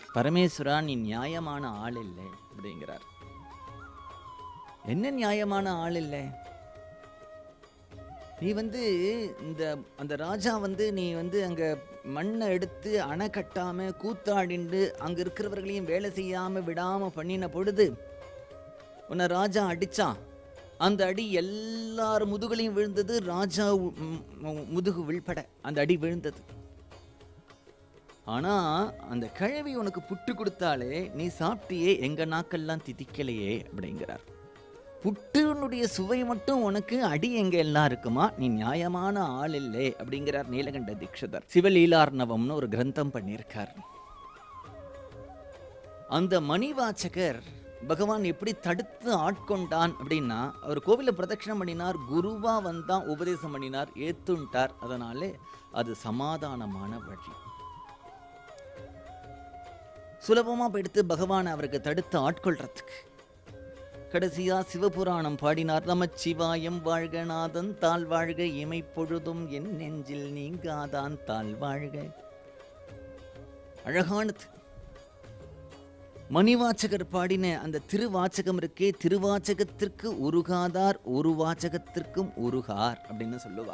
பரமேஸ்வரா நீ நியாயமான ஆள் இல்லை அப்படிங்கிறார் என்ன நியாயமான ஆள் இல்லை நீ வந்து இந்த அந்த ராஜா வந்து நீ வந்து அங்க மண்ணை எடுத்து அணை கட்டாம கூத்தாடிண்டு அங்க இருக்கிறவர்களையும் வேலை செய்யாம விடாம பண்ணின பொழுது உன்னை ராஜா அடிச்சான் அந்த அடி எல்லார் முதுகுலையும் விழுந்தது ராஜா உ- ம், ம், முதுகு விழ்பட அந்த அடி விழுந்தது ஆனா அந்த கிழவி உனக்கு புட்டு கொடுத்தாலே நீ சாப்பிட்டியே எங்க நாக்கெல்லாம் திதிக்கலையே அப்படிங்கிறார் புட்டுனுடைய சுவை மட்டும் உனக்கு அடி எங்க எல்லாம் இருக்குமா நீ நியாயமான ஆள் இல்லை அப்படிங்கிறார் நீலகண்ட தீட்சிதர் சிவலீலார்ணவம்னு ஒரு கிரந்தம் பண்ணியிருக்கார் அந்த மணிவாச்சகர் பகவான் எப்படி தடுத்து ஆட்கொண்டான் அப்படின்னா அவர் கோவில பிரதட்சணம் பண்ணினார் குருவா வந்தான் உபதேசம் பண்ணினார் ஏத்துண்டார் அதனாலே அது சமாதானமான வழி சுலபமா போயிடுத்து பகவான் அவருக்கு தடுத்து ஆட்கொள்றதுக்கு கடைசியா சிவபுராணம் பாடினார் நமச்சிவாயம் வாழ்க நாதன் தாழ் வாழ்க இமை பொழுதும் என் நெஞ்சில் நீங்காதான் தாழ் வாழ்க அழகானது மணிவாச்சகர் பாடின அந்த திருவாச்சகம் இருக்கே திருவாச்சகத்திற்கு உருகாதார் ஒரு வாச்சகத்திற்கும் உருகார் அப்படின்னு சொல்லுவா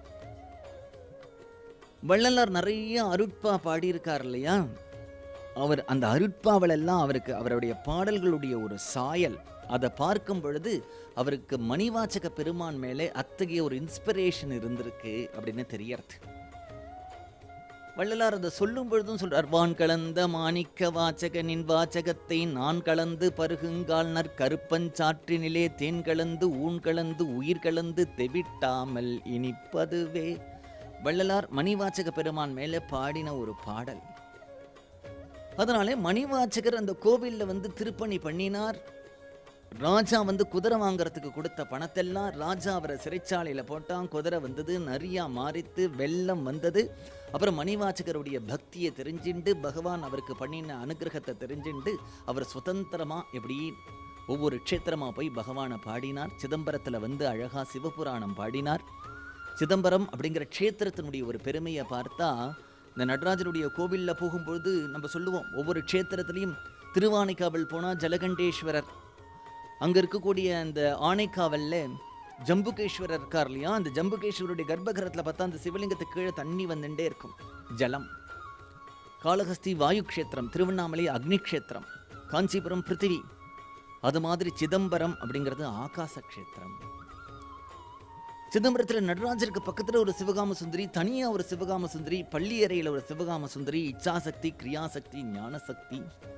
வள்ளலார் நிறைய அருட்பா பாடியிருக்கார் இல்லையா அவர் அந்த அருட்பாவல் எல்லாம் அவருக்கு அவருடைய பாடல்களுடைய ஒரு சாயல் அதை பார்க்கும் பொழுது அவருக்கு மணிவாச்சக பெருமான் மேலே அத்தகைய ஒரு இன்ஸ்பிரேஷன் இருந்திருக்கு அப்படின்னு தெரியறது வள்ளலார் அதை சொல்லும் பொழுதும் சொல்றார் வான் கலந்த மாணிக்க வாச்சகனின் வாச்சகத்தை நான் கலந்து பருகுங்கால் நற்கருப்பஞ்சாற்றினிலே தேன் கலந்து ஊன் கலந்து உயிர் கலந்து தெவிட்டாமல் இனிப்பதுவே வள்ளலார் மணிவாச்சக பெருமான் மேலே பாடின ஒரு பாடல் அதனாலே மணிவாச்சகர் அந்த கோவில்ல வந்து திருப்பணி பண்ணினார் ராஜா வந்து குதிரை வாங்குறதுக்கு கொடுத்த பணத்தெல்லாம் ராஜா அவரை சிறைச்சாலையில போட்டான் குதிரை வந்தது நரியா மாறித்து வெள்ளம் வந்தது அப்புறம் மணிவாச்சகருடைய பக்தியை தெரிஞ்சுண்டு பகவான் அவருக்கு பண்ணின அனுகிரகத்தை தெரிஞ்சுண்டு அவர் சுதந்திரமா எப்படி ஒவ்வொரு க்ஷேத்திரமா போய் பகவானை பாடினார் சிதம்பரத்துல வந்து அழகா சிவபுராணம் பாடினார் சிதம்பரம் அப்படிங்கிற க்ஷேத்திரத்தினுடைய ஒரு பெருமையை பார்த்தா இந்த நடராஜருடைய கோவில்ல போகும்பொழுது நம்ம சொல்லுவோம் ஒவ்வொரு க்ஷேத்திரத்திலையும் திருவானைக்காவல் போனா ஜலகண்டேஸ்வரர் அங்க இருக்கக்கூடிய அந்த ஆனைக்காவல்ல ஜம்புகேஸ்வரர் இருக்கார் இல்லையா அந்த ஜம்புகேஸ்வரருடைய கர்ப்பகிரகத்துல பார்த்தா அந்த சிவலிங்கத்துக்கு கீழே தண்ணி வந்துட்டே இருக்கும் ஜலம் காளஹஸ்தி வாயு க்ஷேத்திரம் திருவண்ணாமலை அக்னி க்ஷேத்திரம் காஞ்சிபுரம் பிருத்திவி அது மாதிரி சிதம்பரம் அப்படிங்கிறது ஆகாச க்ஷேத்திரம் சிதம்பரத்துல நடராஜருக்கு பக்கத்துல ஒரு சிவகாம சுந்தரி தனியா ஒரு சிவகாம சுந்தரி பள்ளி அறையில ஒரு சிவகாம சுந்தரி இச்சாசக்தி கிரியாசக்தி ஞானசக்தி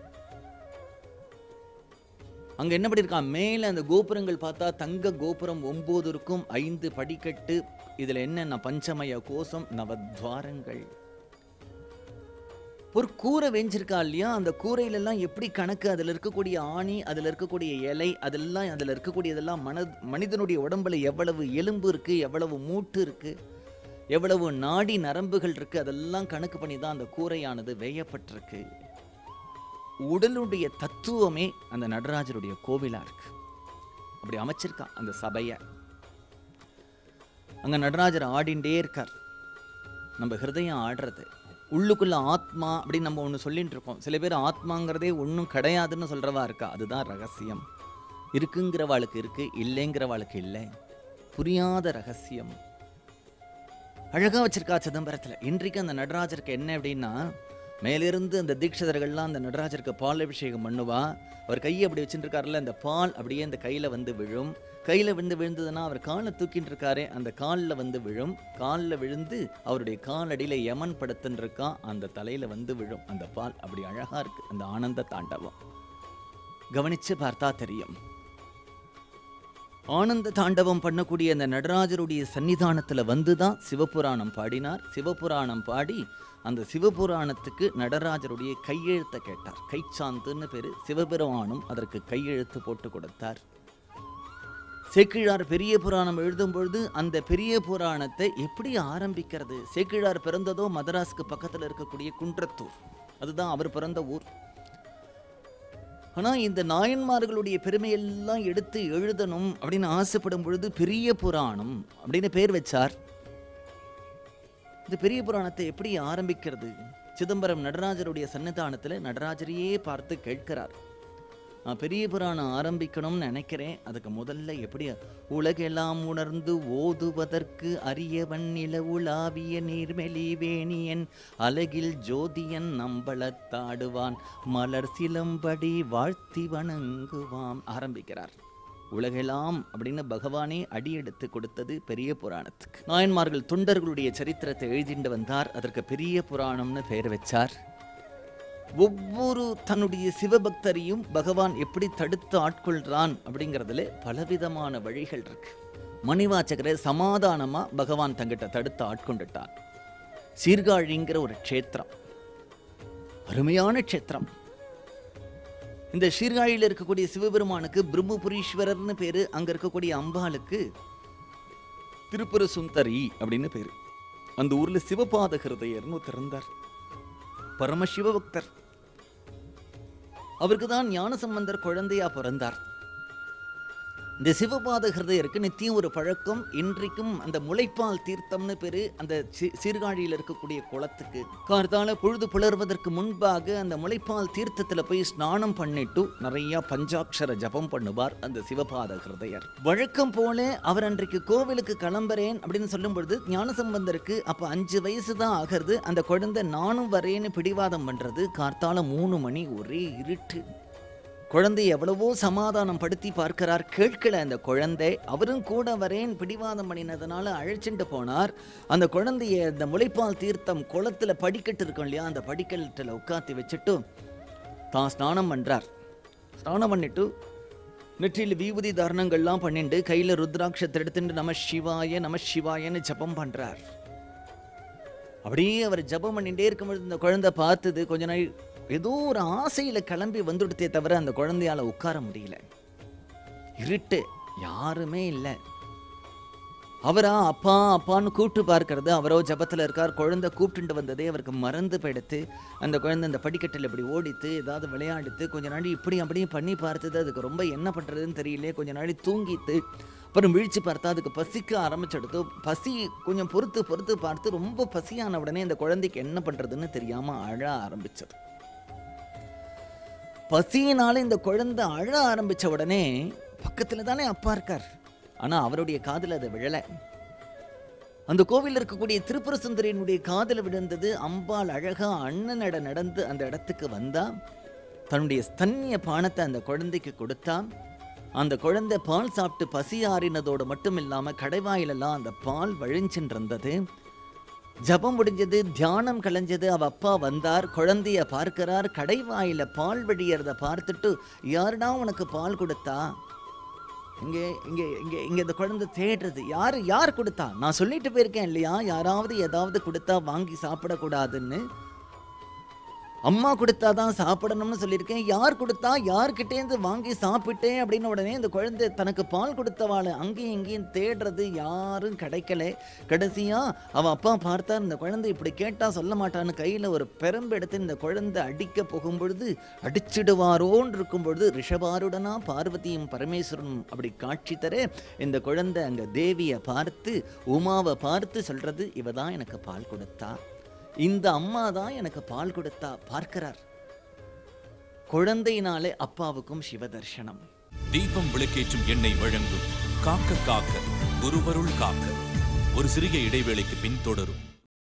அங்க என்ன பண்ணிருக்கான் மேல அந்த கோபுரங்கள் பார்த்தா தங்க கோபுரம் ஒன்பது இருக்கும் ஐந்து படிக்கட்டு இதுல என்னென்ன பஞ்சமய கோஷம் நவத்வாரங்கள் ஒரு கூரை வெஞ்சிருக்கா இல்லையா அந்த கூரையில எல்லாம் எப்படி கணக்கு அதுல இருக்கக்கூடிய ஆணி அதுல இருக்கக்கூடிய இலை அதெல்லாம் அதுல இருக்கக்கூடியதெல்லாம் மன மனிதனுடைய உடம்புல எவ்வளவு எலும்பு இருக்கு எவ்வளவு மூட்டு இருக்கு எவ்வளவு நாடி நரம்புகள் இருக்கு அதெல்லாம் கணக்கு பண்ணி தான் அந்த கூரையானது வேயப்பட்டிருக்கு உடலுடைய தத்துவமே அந்த நடராஜருடைய கோவிலா இருக்கு அப்படி அமைச்சிருக்கான் அந்த சபையை அங்க நடராஜர் ஆடிண்டே இருக்கார் நம்ம ஹிருதயம் ஆடுறது உள்ளுக்குள்ள ஆத்மா அப்படின்னு நம்ம ஒன்று சொல்லிட்டு இருக்கோம் சில பேர் ஆத்மாங்கிறதே ஒன்றும் கிடையாதுன்னு சொல்றவா இருக்கா அதுதான் ரகசியம் இருக்குங்கிறவாளுக்கு இருக்கு இல்லைங்கிறவாளுக்கு இல்லை புரியாத ரகசியம் அழகா வச்சிருக்கா சிதம்பரத்துல இன்றைக்கு அந்த நடராஜருக்கு என்ன அப்படின்னா மேலிருந்து அந்த தீட்சிதர்கள்லாம் அந்த நடராஜருக்கு பால் அபிஷேகம் பண்ணுவா அவர் கையை அப்படி வச்சுட்டு இருக்காருல்ல அந்த பால் அப்படியே அந்த கையில வந்து விழும் கையில விழுந்து விழுந்ததுன்னா அவர் காலை தூக்கிட்டு இருக்காரே அந்த காலில் வந்து விழும் காலில் விழுந்து அவருடைய காலடியில யமன் படுத்துன்னு இருக்கான் அந்த தலையில வந்து விழும் அந்த பால் அப்படி அழகா இருக்கு அந்த ஆனந்த தாண்டவம் கவனிச்சு பார்த்தா தெரியும் ஆனந்த தாண்டவம் பண்ணக்கூடிய அந்த நடராஜருடைய சன்னிதானத்துல வந்துதான் சிவபுராணம் பாடினார் சிவபுராணம் பாடி அந்த சிவபுராணத்துக்கு நடராஜருடைய கையெழுத்தை கேட்டார் கைச்சாந்துன்னு பேரு சிவபெருமானும் அதற்கு கையெழுத்து போட்டு கொடுத்தார் சேக்கிழார் பெரிய புராணம் எழுதும் பொழுது அந்த பெரிய புராணத்தை எப்படி ஆரம்பிக்கிறது சேக்கிழார் பிறந்ததோ மதராஸ்க்கு பக்கத்துல இருக்கக்கூடிய குன்றத்தூர் அதுதான் அவர் பிறந்த ஊர் ஆனா இந்த நாயன்மார்களுடைய பெருமையெல்லாம் எடுத்து எழுதணும் அப்படின்னு ஆசைப்படும் பொழுது பெரிய புராணம் அப்படின்னு பேர் வச்சார் இந்த பெரிய புராணத்தை எப்படி ஆரம்பிக்கிறது சிதம்பரம் நடராஜருடைய சன்னிதானத்தில் நடராஜரையே பார்த்து கேட்கிறார் நான் பெரிய புராணம் ஆரம்பிக்கணும்னு நினைக்கிறேன் அதுக்கு முதல்ல எப்படி உலகெல்லாம் உணர்ந்து ஓதுவதற்கு அரியவன் நில உலாவிய நீர்மெலி வேணியன் அலகில் ஜோதியன் நம்பளத்தாடுவான் மலர் சிலம்படி வாழ்த்தி வணங்குவான் ஆரம்பிக்கிறார் உலகெல்லாம் அப்படின்னு பகவானே அடியெடுத்து கொடுத்தது பெரிய புராணத்துக்கு நாயன்மார்கள் தொண்டர்களுடைய சரித்திரத்தை எழுதிண்டு வந்தார் அதற்கு பெரிய புராணம்னு பெயர் வச்சார் ஒவ்வொரு தன்னுடைய சிவபக்தரையும் பகவான் எப்படி தடுத்து ஆட்கொள்றான் அப்படிங்கிறதுல பலவிதமான வழிகள் இருக்கு மணிவாச்சகரை சமாதானமா பகவான் தங்கிட்ட தடுத்து ஆட்கொண்டுட்டான் சீர்காழிங்கிற ஒரு க்ஷேத்திரம் அருமையான க்ஷேத்திரம் இந்த சீர்காழியில் இருக்கக்கூடிய சிவபெருமானுக்கு பிரம்மபுரீஸ்வரர்னு பேரு அங்க இருக்கக்கூடிய அம்பாளுக்கு திருப்புர சுந்தரி அப்படின்னு பேரு அந்த ஊர்ல சிவபாத ஹிருதயர்னு ஒருத்தர் இருந்தார் பரமசிவ பக்தர் அவருக்கு தான் ஞானசம்பந்தர் குழந்தையா பிறந்தார் இந்த சிவபாத ஹிருதயருக்கு நித்தியம் ஒரு பழக்கம் இன்றைக்கும் அந்த முளைப்பால் தீர்த்தம்னு பேரு அந்த சி- சீர்காழியில் இருக்கக்கூடிய குளத்துக்கு கார்த்தால பொழுது புலர்வதற்கு முன்பாக அந்த முளைப்பால் தீர்த்தத்துல போய் ஸ்நானம் பண்ணிட்டு நிறைய பஞ்சாட்சர ஜபம் பண்ணுவார் அந்த சிவபாத ஹிருதயர் வழக்கம் போல அவர் அன்றைக்கு கோவிலுக்கு கிளம்புறேன் அப்படின்னு சொல்லும் பொழுது ஞானசம்பந்தருக்கு அப்ப அஞ்சு வயசு தான் ஆகிறது அந்த குழந்தை நானும் வரேன்னு பிடிவாதம் பண்றது கார்த்தால மூணு மணி ஒரே இருட்டு குழந்தை எவ்வளவோ சமாதானம் படுத்தி பார்க்கிறார் கேட்கல அந்த குழந்தை அவரும் கூட வரேன் பிடிவாதம் பண்ணினதுனால அழைச்சிட்டு போனார் அந்த குழந்தைய அந்த முளைப்பால் தீர்த்தம் குளத்துல படிக்கட்டு இருக்கும் இல்லையா அந்த படிக்கட்டில் உட்காத்தி வச்சுட்டு தான் ஸ்நானம் பண்றார் ஸ்நானம் பண்ணிட்டு நெற்றியில் விபூதி தாரணங்கள்லாம் பண்ணிட்டு கையில ருத்ராட்சத்தை எடுத்துட்டு நம சிவாய நம சிவாயன்னு ஜபம் பண்றார் அப்படியே அவர் ஜபம் பண்ணிட்டே இருக்கும்பொழுது இந்த குழந்தை பார்த்தது கொஞ்ச நாள் ஏதோ ஒரு ஆசையில கிளம்பி வந்துடுத்தே தவிர அந்த குழந்தையால உட்கார முடியல இருட்டு யாருமே இல்லை அவரா அப்பா அப்பான்னு கூப்பிட்டு பார்க்கறது அவரோ ஜபத்துல இருக்கார் குழந்தை கூப்பிட்டுட்டு வந்ததே அவருக்கு மறந்து போயிடுத்து அந்த குழந்தை அந்த படிக்கட்டில் இப்படி ஓடித்து ஏதாவது விளையாடுத்து கொஞ்ச நாள் இப்படி அப்படியும் பண்ணி பார்த்தது அதுக்கு ரொம்ப என்ன பண்றதுன்னு தெரியல கொஞ்ச நாள் தூங்கித்து அப்புறம் விழிச்சு பார்த்தா அதுக்கு பசிக்க ஆரம்பிச்செடுத்து பசி கொஞ்சம் பொறுத்து பொறுத்து பார்த்து ரொம்ப பசியான உடனே இந்த குழந்தைக்கு என்ன பண்றதுன்னு தெரியாம அழ ஆரம்பிச்சது பசியினால இந்த குழந்தை அழ ஆரம்பிச்ச உடனே பக்கத்துல தானே அப்பா இருக்கார் ஆனா அவருடைய காதுல அது விழல அந்த கோவில்ல இருக்கக்கூடிய திரிபுர சுந்தரியினுடைய காதுல விழுந்தது அம்பாள் அழகா அண்ணனட நடந்து அந்த இடத்துக்கு வந்தா தன்னுடைய ஸ்தன்ய பானத்தை அந்த குழந்தைக்கு கொடுத்தா அந்த குழந்தை பால் சாப்பிட்டு பசி ஆறினதோடு மட்டும் இல்லாம கடைவாயிலெல்லாம் அந்த பால் வழிஞ்சின்றிருந்தது ஜபம் முடிஞ்சது தியானம் கலைஞ்சது அவ அப்பா வந்தார் குழந்தைய பார்க்கிறார் கடைவாயில பால் வழியறத பார்த்துட்டு யாருடா உனக்கு பால் கொடுத்தா இங்கே இங்கே இங்கே இங்கே இந்த குழந்தை தேடுறது யார் யார் கொடுத்தா நான் சொல்லிட்டு போயிருக்கேன் இல்லையா யாராவது ஏதாவது கொடுத்தா வாங்கி சாப்பிடக்கூடாதுன்னு அம்மா கொடுத்தாதான் சாப்பிடணும்னு சொல்லியிருக்கேன் யார் கொடுத்தா யார்கிட்டேருந்து வாங்கி சாப்பிட்டேன் அப்படின்னு உடனே இந்த குழந்தை தனக்கு பால் கொடுத்தவாளை அங்கேயும் இங்கேயும் தேடுறது யாரும் கிடைக்கல கடைசியா அவன் அப்பா பார்த்தா இந்த குழந்தை இப்படி கேட்டா சொல்ல மாட்டான்னு கையில ஒரு பெரம்பு எடுத்து இந்த குழந்தை அடிக்க போகும் பொழுது அடிச்சிடுவாரோன்னு இருக்கும் பொழுது ரிஷபாருடனா பார்வதியும் பரமேஸ்வரனும் அப்படி காட்சி தர இந்த குழந்தை அங்க தேவியை பார்த்து உமாவை பார்த்து சொல்றது இவ தான் எனக்கு பால் கொடுத்தா இந்த அம்மா தான் எனக்கு பால் கொடுத்தா பார்க்கிறார் குழந்தையினாலே அப்பாவுக்கும் சிவ தரிசனம் தீபம் விளக்கேற்றும் எண்ணெய் வழங்கும் காக்க காக்க குருவருள் காக்க ஒரு சிறிய இடைவேளைக்கு பின் தொடரும்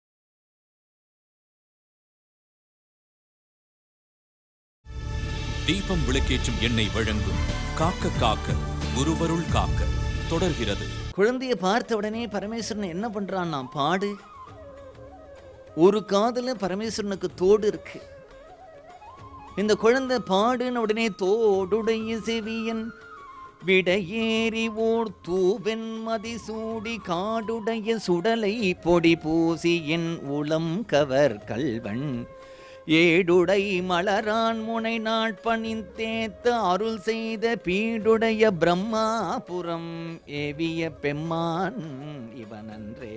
தீபம் விளக்கேற்றும் எண்ணெய் வழங்கும் காக்க காக்க குருவருள் காக்க தொடர்கிறது குழந்தையை பார்த்த உடனே பரமேஸ்வரன் என்ன பண்றான் நான் பாடு ஒரு காதுல பரமேஸ்வரனுக்கு தோடு இருக்கு இந்த குழந்தை பாடுன உடனே தோடுடைய செவியன் விடையேறி ஓர் தூவென் மதிசூடி காடுடைய சுடலை பொடி பூசி என் உளம் கவர் கல்வன் ஏடுடை மலரான் முனை நாட்பணிந்தேத்த அருள் செய்த பீடுடைய பிரம்மாபுரம் ஏவிய பெம்மான் இவனன்றே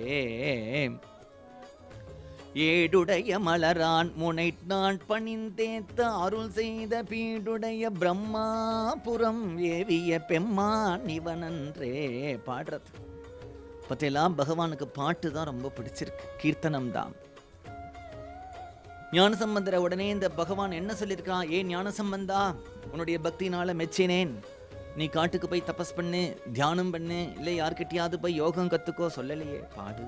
ஏடுடைய மலரான் முனை நான் பணிந்தேத்த அருள் செய்த பீடுடைய பிரம்மாபுரம் ஏவிய பெம்மான் இவனன்றே பாடுறது பத்தியெல்லாம் பகவானுக்கு பாட்டு தான் ரொம்ப பிடிச்சிருக்கு கீர்த்தனம் தான் ஞானசம்பந்தர உடனே இந்த பகவான் என்ன சொல்லியிருக்கான் ஏ ஞானசம்பந்தா உன்னுடைய பக்தினால மெச்சினேன் நீ காட்டுக்கு போய் தபஸ் பண்ணு தியானம் பண்ணு இல்லை யார்கிட்டயாவது போய் யோகம் கத்துக்கோ சொல்லலையே பாடு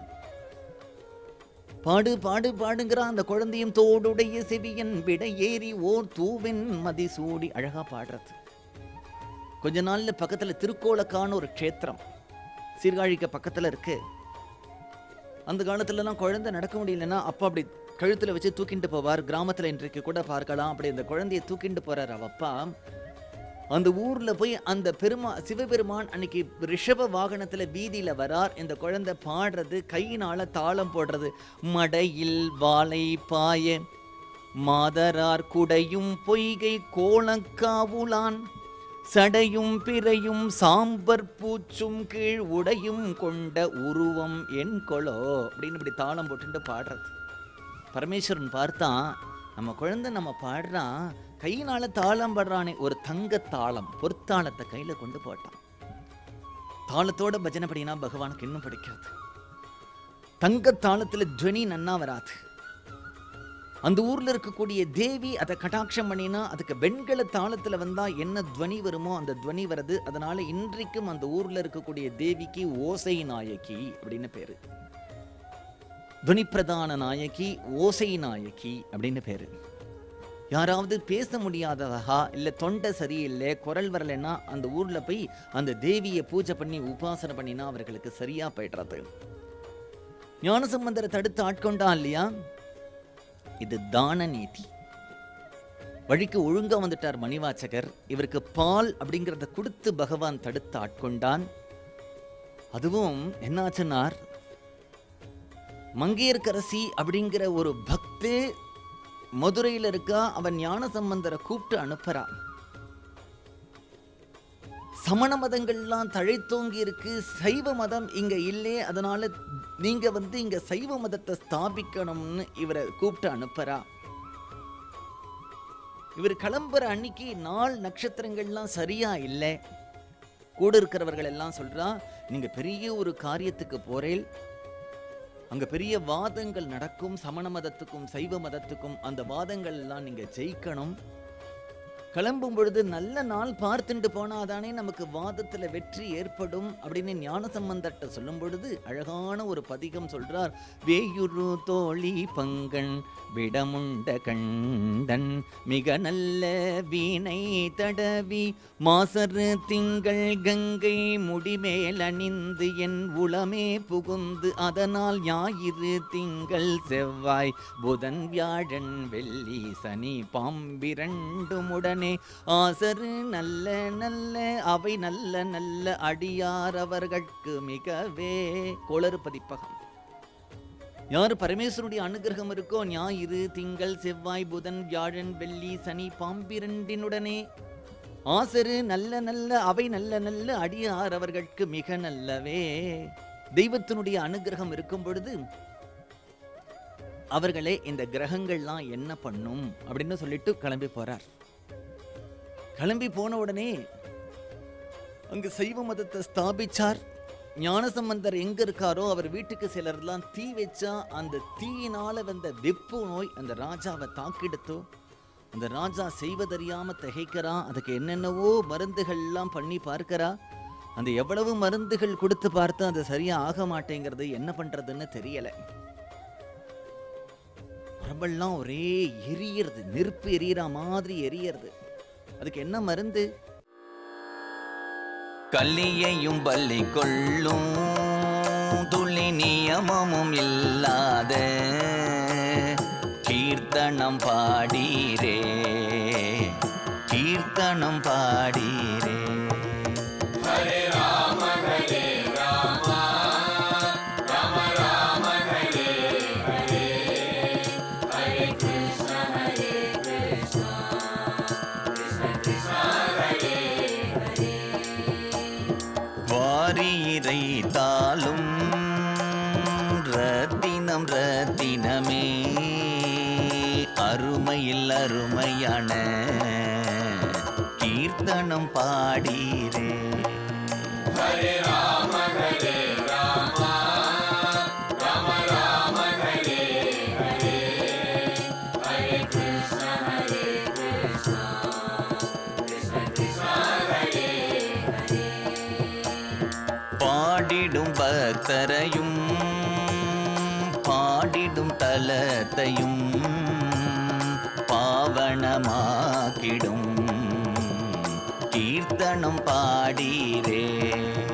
பாடு பாடு பாடுங்கிறான் அந்த குழந்தையும் தோடுடைய செவியன் விட ஏறி ஓர் தூவென் மதிசூடி அழகா பாடுறது கொஞ்ச நாள்ல பக்கத்துல திருக்கோலக்கான ஒரு க்ஷேத்திரம் சீர்காழிக்கு பக்கத்துல இருக்கு அந்த காலத்துலலாம் குழந்தை நடக்க முடியலன்னா அப்பா அப்படி கழுத்துல வச்சு தூக்கிட்டு போவார் கிராமத்துல இன்றைக்கு கூட பார்க்கலாம் அப்படி அந்த குழந்தையை தூக்கிட்டு போறார் அவ அப்பா அந்த ஊர்ல போய் அந்த பெருமா சிவபெருமான் அன்னைக்கு ரிஷப வாகனத்துல வீதியில வரார் இந்த குழந்தை பாடுறது கையினால தாளம் போடுறது மடையில் வாளை பாய மாதரார் குடையும் பொய்கை கோலக்காவுலான் சடையும் பிறையும் சாம்பர் பூச்சும் கீழ் உடையும் கொண்ட உருவம் என் கொலோ அப்படின்னு இப்படி தாளம் போட்டுட்டு பாடுறது பரமேஸ்வரன் பார்த்தா நம்ம குழந்தை நம்ம பாடுறான் கையினால தாளம் பாடுறானே ஒரு தங்க தாளம் பொற்தாளத்தை கையில கொண்டு போட்டான் தாளத்தோட பஜனை படினா பகவானுக்கு இன்னும் பிடிக்காது தங்க தாளத்துல துவனி நன்னா வராது அந்த ஊர்ல இருக்கக்கூடிய தேவி அதை கட்டாட்சம் பண்ணினா அதுக்கு வெண்கல தாளத்துல வந்தா என்ன துவனி வருமோ அந்த துவனி வருது அதனால இன்றைக்கும் அந்த ஊர்ல இருக்கக்கூடிய தேவிக்கு ஓசை நாயகி அப்படின்னு பேரு துவனி பிரதான நாயகி ஓசை நாயகி அப்படின்னு பேரு யாராவது பேச முடியாதவகா இல்ல தொண்டை சரியில்லை குரல் வரலைன்னா அந்த ஊர்ல போய் அந்த தேவியை பூஜை பண்ணி உபாசனை பண்ணினா அவர்களுக்கு சரியா போயிடுறது ஞானசம்பந்தரை தடுத்து ஆட்கொண்டான் இல்லையா இது தான நீதி வழிக்கு ஒழுங்கா வந்துட்டார் மணிவாச்சகர் இவருக்கு பால் அப்படிங்கிறத கொடுத்து பகவான் தடுத்து ஆட்கொண்டான் அதுவும் என்னாச்சுன்னார் மங்கையர்க்கரசி அப்படிங்கிற ஒரு பக்து மதுரையில இருக்கா அவன் ஞான சம்பந்தரை கூப்பிட்டு அனுப்புறான் சமண மதங்கள்லாம் தழைத்தோங்கி இருக்கு சைவ மதம் இங்க இல்லே அதனால நீங்க வந்து இங்க சைவ மதத்தை ஸ்தாபிக்கணும்னு இவரை கூப்பிட்டு அனுப்புறா இவர் கிளம்புற அன்னைக்கு நாள் நட்சத்திரங்கள்லாம் சரியா இல்லை கூட இருக்கிறவர்கள் எல்லாம் சொல்றா நீங்க பெரிய ஒரு காரியத்துக்கு போறேல் அங்க பெரிய வாதங்கள் நடக்கும் சமண மதத்துக்கும் சைவ மதத்துக்கும் அந்த வாதங்கள் எல்லாம் நீங்க ஜெயிக்கணும் கிளம்பும் பொழுது நல்ல நாள் பார்த்துட்டு போனாதானே நமக்கு வாதத்துல வெற்றி ஏற்படும் அப்படின்னு ஞான சம்பந்தட்ட சொல்லும் பொழுது அழகான ஒரு பதிகம் சொல்றார் வேயுரு தோழி பங்கன் விடமுண்ட கண்டன் மிக நல்ல வீணை தடவி மாசரு திங்கள் கங்கை முடிமேல் அணிந்து என் உளமே புகுந்து அதனால் ஞாயிறு திங்கள் செவ்வாய் புதன் வியாழன் வெள்ளி சனி பாம்பிரண்டுமுடனே ஆசரு நல்ல நல்ல அவை நல்ல நல்ல அடியார் அவர்கட்கு மிகவே கோளறு பதிப்பகம் யார் பரமேஸ்வருடைய அனுகிரகம் இருக்கோ ஞாயிறு திங்கள் செவ்வாய் புதன் வியாழன் வெள்ளி சனி பாம்பிரண்டினுடனே ஆசரு நல்ல நல்ல அவை நல்ல நல்ல அடியார் அவர்களுக்கு மிக நல்லவே தெய்வத்தினுடைய அனுகிரகம் இருக்கும் பொழுது அவர்களே இந்த கிரகங்கள்லாம் என்ன பண்ணும் அப்படின்னு சொல்லிட்டு கிளம்பி போறார் கிளம்பி போன உடனே அங்கு சைவ மதத்தை ஸ்தாபிச்சார் ஞானசம்பந்தர் எங்க இருக்காரோ அவர் வீட்டுக்கு சிலர்லாம் தீ வச்சா அந்த தீயினால வந்த வெப்பு நோய் அந்த ராஜாவை தாக்கிடுத்தோ அந்த ராஜா செய்வதறியாம திகைக்கிறான் அதுக்கு என்னென்னவோ மருந்துகள்லாம் பண்ணி பார்க்கறா அந்த எவ்வளவு மருந்துகள் கொடுத்து பார்த்து அது சரியா ஆக மாட்டேங்கிறது என்ன பண்றதுன்னு தெரியல உடம்பெல்லாம் ஒரே எரியறது நெருப்பு எரியற மாதிரி எரியறது அதுக்கு என்ன மருந்து கல்லியையும் பள்ளி கொள்ளும் துளி நியமமும் இல்லாத கீர்த்தனம் பாடீரே கீர்த்தனம் பாடீரே வாரியிரை தாளும் ரத்தினம் ரத்தினமே அருமையில் அருமையான கீர்த்தனம் பாடீரே பக்தரையும் பாடிடும் தலத்தையும் பாவனமாக்கிடும் கீர்த்தனம் பாடீரே